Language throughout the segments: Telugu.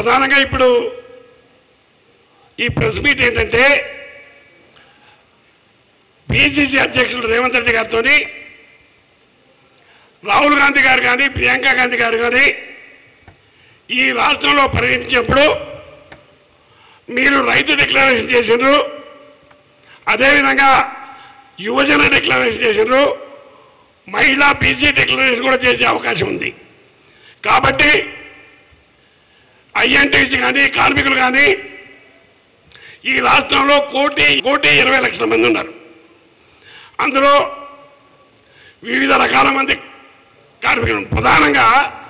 ప్రధానంగా ఇప్పుడు ఈ ప్రెస్ మీట్ ఏంటంటే పిసిసి అధ్యక్షులు రేవంత్ రెడ్డి గారితో రాహుల్ గాంధీ గారు కానీ ప్రియాంక గాంధీ గారు కానీ ఈ రాష్ట్రంలో పర్యటించినప్పుడు మీరు రైతు డిక్లరేషన్ చేసిండ్రు అదేవిధంగా యువజన డిక్లరేషన్ చేసిండ్రు మహిళా బీసీ డిక్లరేషన్ కూడా చేసే అవకాశం ఉంది కాబట్టి ఐఎన్టీసీ కానీ కార్మికులు కానీ ఈ రాష్ట్రంలో కోటి కోటి ఇరవై లక్షల మంది ఉన్నారు అందులో వివిధ రకాల మంది కార్మికులు ప్రధానంగా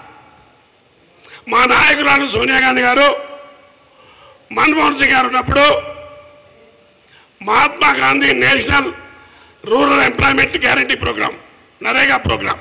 మా నాయకురాలు సోనియా గాంధీ గారు మన్మోహన్ సింగ్ గారు ఉన్నప్పుడు Mahatma Gandhi national rural employment guarantee programme NREGA programme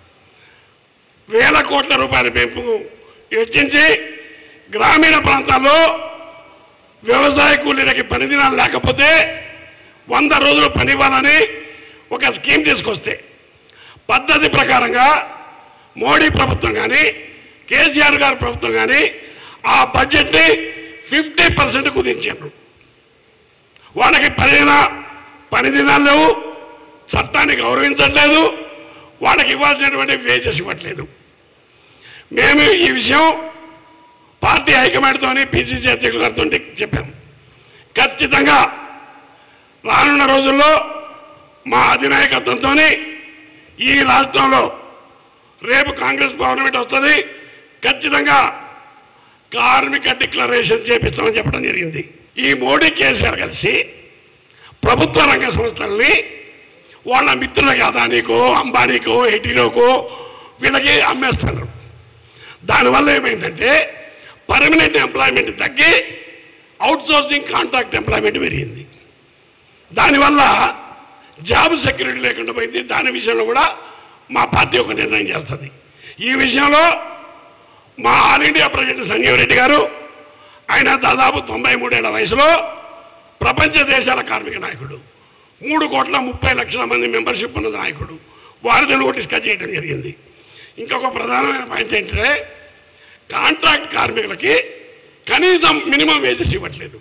వేల కోట్ల రూపాయల పెంపు వెచ్చించి గ్రామీణ ప్రాంతాల్లో వ్యవసాయ కూలీలకి పని దినాలు లేకపోతే వంద రోజులు పని ఇవ్వాలని ఒక స్కీమ్ తీసుకొస్తే పద్ధతి ప్రకారంగా మోడీ ప్రభుత్వం కానీ కేసీఆర్ గారి ప్రభుత్వం కానీ ఆ బడ్జెట్ని ఫిఫ్టీ పర్సెంట్ కుదించారు వాళ్ళకి పదిహేన పని దినాలు లేవు చట్టాన్ని గౌరవించట్లేదు వాళ్ళకి ఇవ్వాల్సినటువంటి వేజెస్ ఇవ్వట్లేదు మేము ఈ విషయం పార్టీ హైకమాండ్తోని పిసిసి అధ్యక్షుల గారితో చెప్పాం ఖచ్చితంగా రానున్న రోజుల్లో మా అధినాయకత్వంతో ఈ రాష్ట్రంలో రేపు కాంగ్రెస్ గవర్నమెంట్ వస్తుంది ఖచ్చితంగా కార్మిక డిక్లరేషన్ చేపిస్తామని చెప్పడం జరిగింది ఈ మోడీ కేసీఆర్ కలిసి ప్రభుత్వ రంగ సంస్థల్ని వాళ్ళ మిత్రులకి అదానీకో అంబానీకో ఎటీరోకో వీళ్ళకి అమ్మేస్తున్నారు దానివల్ల ఏమైందంటే పర్మనెంట్ ఎంప్లాయ్మెంట్ తగ్గి అవుట్ సోర్సింగ్ కాంట్రాక్ట్ ఎంప్లాయ్మెంట్ పెరిగింది దానివల్ల జాబ్ సెక్యూరిటీ లేకుండా పోయింది దాని విషయంలో కూడా మా పార్టీ ఒక నిర్ణయం చేస్తుంది ఈ విషయంలో మా all India president Sanjeev Reddy garu ఆయన దాదాపు తొంభై మూడేళ్ల వయసులో ప్రపంచ దేశాల కార్మిక నాయకుడు మూడు కోట్ల ముప్పై లక్షల మంది మెంబర్షిప్ ఉన్న నాయకుడు వారితో కూడా డిస్కస్ చేయడం జరిగింది ఇంకొక ప్రధానమైన పాయింట్ ఏంటంటే కాంట్రాక్ట్ కార్మికులకి కనీసం మినిమం వేజెస్ ఇవ్వట్లేదు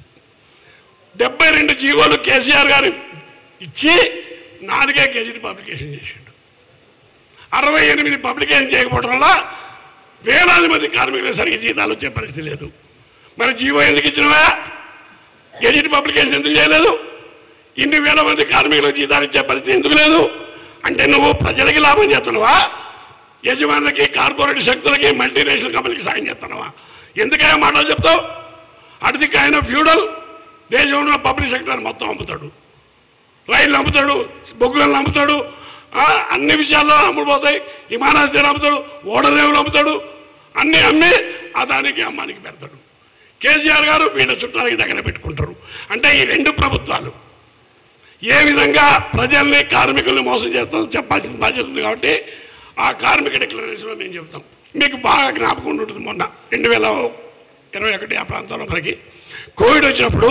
డెబ్బై రెండు జీవోలు కేసీఆర్ గారు ఇచ్చి నాలుగే గెజిట్ పబ్లికేషన్ చేసిండు అరవై ఎనిమిది పబ్లికేషన్ చేయకపోవడం వల్ల వేలాది మంది కార్మికులకు సరిగ్గా జీతాలు వచ్చే పరిస్థితి లేదు మరి జీవో ఎందుకు ఇచ్చినవా గెజిట్ పబ్లికేషన్ ఎందుకు చేయలేదు ఇన్ని వేల మంది కార్మికులకు జీతాలు ఇచ్చే పరిస్థితి ఎందుకు లేదు అంటే నువ్వు ప్రజలకి లాభం చేస్తున్నావా యజమానులకి కార్పొరేట్ శక్తులకి మల్టీనేషనల్ కంపెనీకి సాయం చేస్తున్నావా ఎందుకైనా మాటలు చెప్తావు అడిదికి ఆయన ఫ్యూడల్ దేశంలో పబ్లిక్ సెక్టర్ మొత్తం అమ్ముతాడు రైళ్ళు అమ్ముతాడు బొగ్గులను అమ్ముతాడు ఆ, అన్ని విషయాల్లో అమ్ముడుపోతాయి విమానాశ్రయాలు అమ్ముతాడు ఓడరేవులు అమ్ముతాడు అన్నీ అమ్మి అదానికి అమ్మానికి పెడతాడు కేసీఆర్ గారు వీళ్ళ చుట్టాలకి దగ్గర పెట్టుకుంటారు అంటే ఈ రెండు ప్రభుత్వాలు ఏ విధంగా ప్రజల్ని కార్మికుల్ని మోసం చేస్తుందో చెప్పాల్సిన బాధ్యత ఉంది కాబట్టి ఆ కార్మిక డిక్లరేషన్లో మేము చెప్తాం మీకు బాగా జ్ఞాపకం ఉంటుంది మొన్న రెండు వేల ఇరవై ఒకటి ఆ ప్రాంతంలో మనకి కోవిడ్ వచ్చినప్పుడు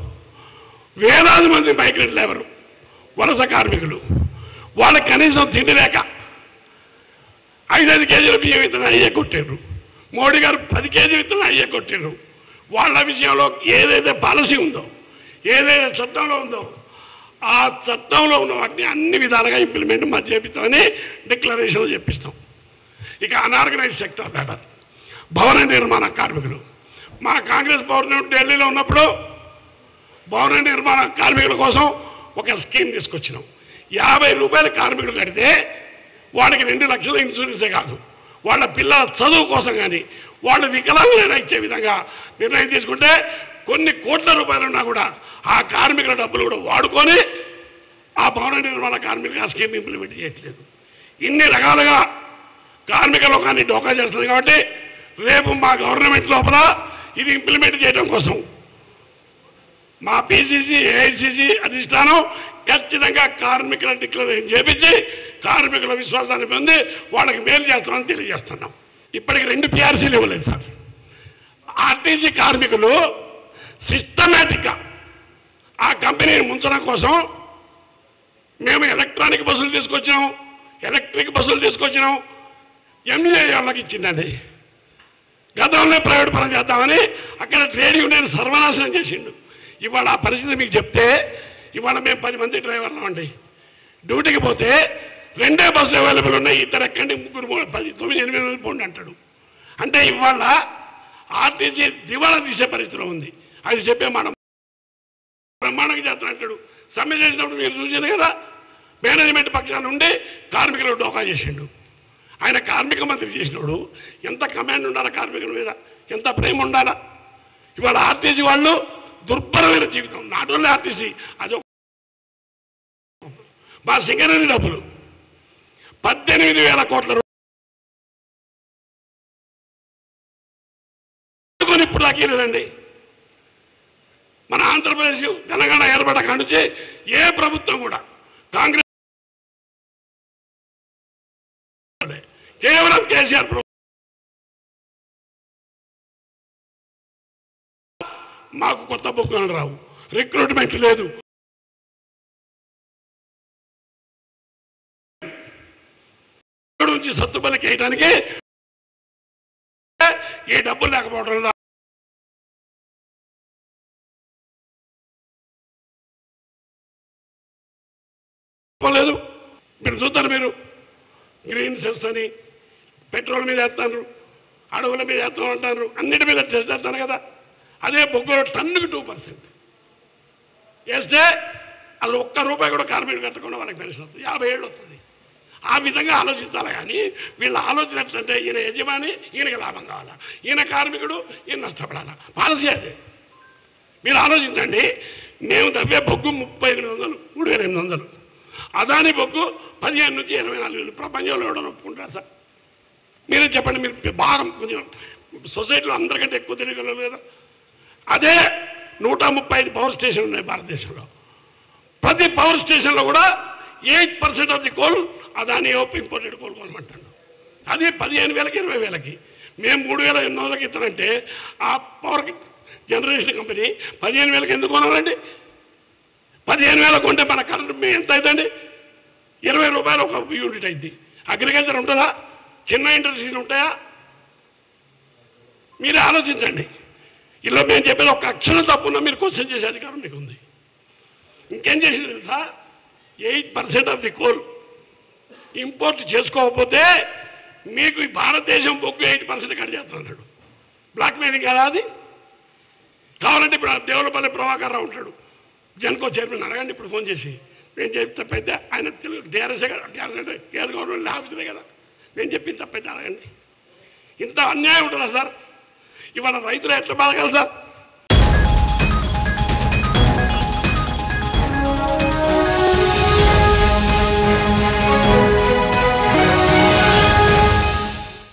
వేలాది మంది మైగ్రెంట్ లేబరు వలస కార్మికులు వాళ్ళకి కనీసం తిండి లేక ఐదైదు కేజీల బియ్యం విత్తనం అయ్యే కొట్టారు మోడీ గారు పది కేజీల విత్తనం అయ్యే కొట్టారు వాళ్ళ విషయంలో ఏదైతే పాలసీ ఉందో ఏదైతే చట్టంలో ఉందో ఆ చట్టంలో ఉన్న వాటిని అన్ని విధాలుగా ఇంప్లిమెంట్ మా చేపిస్తామని డిక్లరేషన్లో చెప్పిస్తాం ఇక అనార్గనైజ్ సెక్టర్ లేబర్ భవన నిర్మాణ కార్మికులు మా కాంగ్రెస్ గవర్నమెంట్ ఢిల్లీలో ఉన్నప్పుడు భవన నిర్మాణ కార్మికుల కోసం ఒక స్కీమ్ తీసుకొచ్చినాం యాభై రూపాయల కార్మికులు కడితే వాడికి రెండు లక్షల ఇన్సూరెన్సే కాదు వాళ్ళ పిల్లల చదువు కోసం కానీ వాళ్ళు వికలాంగులైనా ఇచ్చే విధంగా నిర్ణయం తీసుకుంటే కొన్ని కోట్ల రూపాయలు ఉన్నా కూడా ఆ కార్మికుల డబ్బులు కూడా వాడుకొని ఆ భవన నిర్మాణ కార్మికులు ఆ స్కీమ్ ఇంప్లిమెంట్ చేయట్లేదు ఇన్ని రకాలుగా కార్మిక లోకాన్ని డోకా చేస్తుంది కాబట్టి రేపు మా గవర్నమెంట్ లోపల ఇది ఇంప్లిమెంట్ చేయడం కోసం మా పిసిసి ఏఐసిసి అధిష్టానం ఖచ్చితంగా కార్మికుల డిక్లరేషన్ చేపించి కార్మికుల విశ్వాసాన్ని పొంది వాళ్ళకి మేలు చేస్తామని తెలియజేస్తున్నాం ఇప్పటికి రెండు పిఆర్సీలు ఇవ్వలేదు సార్ ఆర్టీసీ కార్మికులు సిస్టమేటిక్గా ఆ కంపెనీని ముంచడం కోసం మేము ఎలక్ట్రానిక్ బస్సులు తీసుకొచ్చినాం ఎలక్ట్రిక్ బస్సులు తీసుకొచ్చినాం ఎంఏ వాళ్ళకి ఇచ్చిందండి గతంలో ప్రైవేట్ పరం చేద్దామని అక్కడ ట్రేడ్ యూనియన్ సర్వనాశనం చేసిండు ఇవాళ ఆ పరిస్థితి మీకు చెప్తే ఇవాళ మేము పది మంది డ్రైవర్లు అండి డ్యూటీకి పోతే రెండే బస్సులు అవైలబుల్ ఉన్నాయి ఇద్దరు ఎక్కండి ముగ్గురు మూడు, పది తొమ్మిది ఎనిమిది మంది పోండి అంటాడు అంటే ఇవాళ ఆర్టీసీ దివాళా తీసే పరిస్థితిలో ఉంది అది చెప్పే మనం బ్రహ్మాండంగా చేస్తాను అంటాడు సమ్మె చేసినప్పుడు మీరు చూసారు కదా మేనేజ్మెంట్ పక్షాన ఉండి కార్మికులు డోకా చేసిండు ఆయన కార్మిక మంత్రి చేసినోడు ఎంత కమాండ్ ఉండాలా కార్మికుల మీద ఎంత ప్రేమ ఉండాలా ఇవాళ ఆర్టీసీ వాళ్ళు దుర్భరమైన జీవితం నాట్ ఓన్లీ ఆర్టీసీ అది ఒక- మా సింగరేణి డబ్బులు పద్దెనిమిది వేల కోట్ల రూపాయలు ఇప్పుడు తగ్గలేదండి మన ఆంధ్రప్రదేశ్ తెలంగాణ ఏర్పడ్డ కాడ నుంచి ఏ ప్రభుత్వం కూడా కాంగ్రెస్ కేవలం కేసీఆర్ ప్రభుత్వం మాకు కొత్త బుక్కులు రావు రిక్రూట్మెంట్ లేదు ఇక్కడ నుంచి సత్తుపల్లికి వేయడానికి ఈ డబ్బులు లేకపోవడం వల్ల లేదు మీరు చూస్తారు మీరు గ్రీన్ సెస్ అని పెట్రోల్ మీద వేస్తారు అడవుల మీద వేస్తాం అంటారు అన్నిటి మీద సెస్ చేస్తాను కదా అదే బొగ్గులో టన్నుకి టూ పర్సెంట్ వేస్తే అసలు ఒక్క రూపాయి కూడా కార్మికుడు కట్టకుండా వాళ్ళకి పెన్షన్ వస్తుంది యాభై ఏళ్ళు వస్తుంది ఆ విధంగా ఆలోచించాలి కానీ వీళ్ళ ఆలోచన ఎట్లంటే ఈయన యజమాని ఈయనకి లాభం కావాలా ఈయన కార్మికుడు ఈయన నష్టపడాలా పాలసీ అదే మీరు ఆలోచించండి మేము తవ్వే బొగ్గు ముప్పై ఎనిమిది వందలు మూడు వేల ఎనిమిది వందలు అదాని బొగ్గు పదిహేను నుంచి ఇరవై నాలుగు వేలు ప్రపంచంలో ఎవడో ఒప్పుకుంటారా సార్ మీరే చెప్పండి మీరు బాగా కొంచెం సొసైటీలో అందరికంటే ఎక్కువ తెలియగలరు కదా అదే నూట ముప్పై ఐదు పవర్ స్టేషన్లు ఉన్నాయి భారతదేశంలో ప్రతి పవర్ స్టేషన్లో కూడా eight percent of the coal Adani imported coal కొనమంటాడు అది పదిహేను వేలకి ఇరవై వేలకి మేము మూడు వేల ఎనిమిది వందలకి ఇస్తానంటే ఆ పవర్ జనరేషన్ కంపెనీ పదిహేను వేలకి ఎందుకు కొనాలండి పదిహేను వేలకు కొంటే మన కరెంట్ మీ ఎంత అవుతుంది ఇరవై రూపాయలు ఒక యూనిట్ అయింది అగ్రికల్చర్ ఉంటుందా చిన్న ఇండస్ట్రీలు ఉంటాయా మీరే ఆలోచించండి ఇలా మేము చెప్పేది ఒక అక్షరం తప్పున్నా మీరు క్వశ్చన్ చేసే అధికారం మీకు ఉంది ఇంకేం చేసింది తెలుసా eight percent of the coal import చేసుకోకపోతే మీకు ఈ భారతదేశం బొగ్గు ఎయిట్ పర్సెంట్ కట్ చేస్తున్నాడు బ్లాక్ మెయిలింగ్ కదా అది కావాలంటే ఇప్పుడు ఆ దేవులపల్లి ప్రభాకర్ రావు ఉంటాడు జన్కో చైర్మన్ అడగండి ఇప్పుడు ఫోన్ చేసి నేను చెప్పి తప్పైతే ఆయన తెలుగు డిఆర్ఎస్ఏ కదా డిఆర్ఎస్ అంటే కేంద్ర గవర్నమెంట్ ఆఫీసరే కదా నేను చెప్పింది తప్పైతే అడగండి ఇంత అన్యాయం ఉంటుందా సార్ ఇవాళ రైతులు ఎట్లా బతకాలి సార్